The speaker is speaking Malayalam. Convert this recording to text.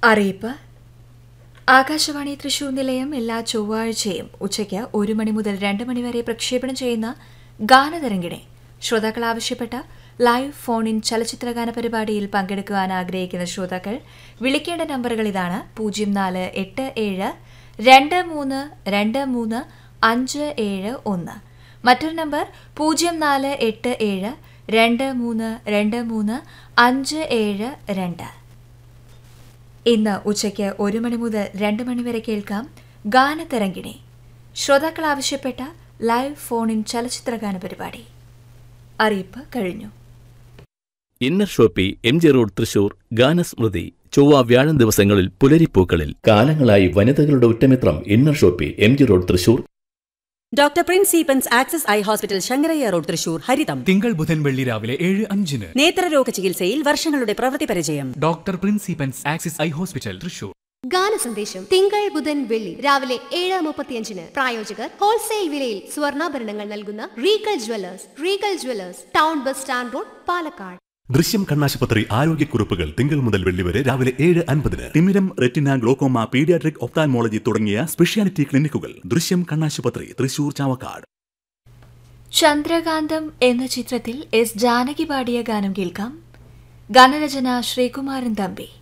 അറിയിപ്പ് ആകാശവാണി തൃശൂർ നിലയം എല്ലാ ചൊവ്വാഴ്ചയും ഉച്ചയ്ക്ക് ഒരു മണി മുതൽ രണ്ട് മണി വരെ പ്രക്ഷേപണം ചെയ്യുന്ന ഗാനതരംഗിണി ശ്രോതാക്കൾ ആവശ്യപ്പെട്ട ലൈവ് ഫോൺ ഇൻ ചലച്ചിത്രഗാന പരിപാടിയിൽ പങ്കെടുക്കുവാൻ ആഗ്രഹിക്കുന്ന ശ്രോതാക്കൾ വിളിക്കേണ്ട നമ്പറുകൾ ഇതാണ് പൂജ്യം നാല് എട്ട് ഏഴ് രണ്ട് മൂന്ന് രണ്ട് മൂന്ന് അഞ്ച് ഏഴ് ഒന്ന് മറ്റൊരു നമ്പർ പൂജ്യം നാല് എട്ട് ഏഴ് രണ്ട് മൂന്ന് രണ്ട് മൂന്ന് അഞ്ച് ഏഴ് രണ്ട് ഇന്ന് ഉച്ചയ്ക്ക് ഒരു മണി മുതൽ രണ്ട് മണി വരെ കേൾക്കാം ഗാനതരംഗിണി ശ്രോതാക്കൾ ആവശ്യപ്പെട്ട ലൈവ് ഫോൺ ഇൻ ചലച്ചിത്രഗാന പരിപാടി അറിയിപ്പ് കഴിഞ്ഞു inner shoppe M G road Thrissur ഗാനസ്മൃതി ചൊവ്വ വ്യാഴം ദിവസങ്ങളിൽ പുലരിപ്പൂക്കളിൽ കാലങ്ങളായി വനിതകളുടെ ഉറ്റമിത്രം inner shoppe M G road Thrissur doctor Prince സീപ്പൻസ് Axis eye hospital Sankarayya road Thrissur ഹരിതം തിങ്കൾ ബുധൻ വെള്ളി രാവിലെ ഏഴ് അഞ്ചിന് നേത്രരോഗ ചികിത്സയിൽ വർഷങ്ങളുടെ പ്രവൃത്തി പരിചയം ഡോക്ടർ പ്രിൻസിപ്പൻസ് ആക്സിസ് ഐ ഹോസ്പിറ്റൽ തൃശൂർ ഗാന സന്ദേശം തിങ്കൾ ബുധൻ വെള്ളി രാവിലെ ഏഴ് മുപ്പത്തിയഞ്ചിന് പ്രായോജകർ ഹോൾസെയിൽ വിലയിൽ സ്വർണ്ണാഭരണങ്ങൾ നൽകുന്ന Regal Jewellers Regal Jewellers town bus stand road Palakkad Drishyam കണ്ണാശുപത്രി ആരോഗ്യക്കുറിപ്പുകൾ തിങ്കൾ മുതൽ വെള്ളി വരെ രാവിലെ ഏഴ് അൻപതിന് തിമിരം റെറ്റിന ഗ്ലോക്കോമ പീഡിയാട്രിക് ഒപ്താൻമോളജി തുടങ്ങിയ സ്പെഷ്യാലിറ്റി ക്ലിനിക്കുകൾ ദൃശ്യം കണ്ണാശുപത്രി തൃശൂർ ചാവക്കാട് ചന്ദ്രകാന്തം എന്ന ചിത്രത്തിൽ എസ് ജാനകി പാടിയ ഗാനം കേൾക്കാം ഗാനരചന ശ്രീകുമാരൻ തമ്പി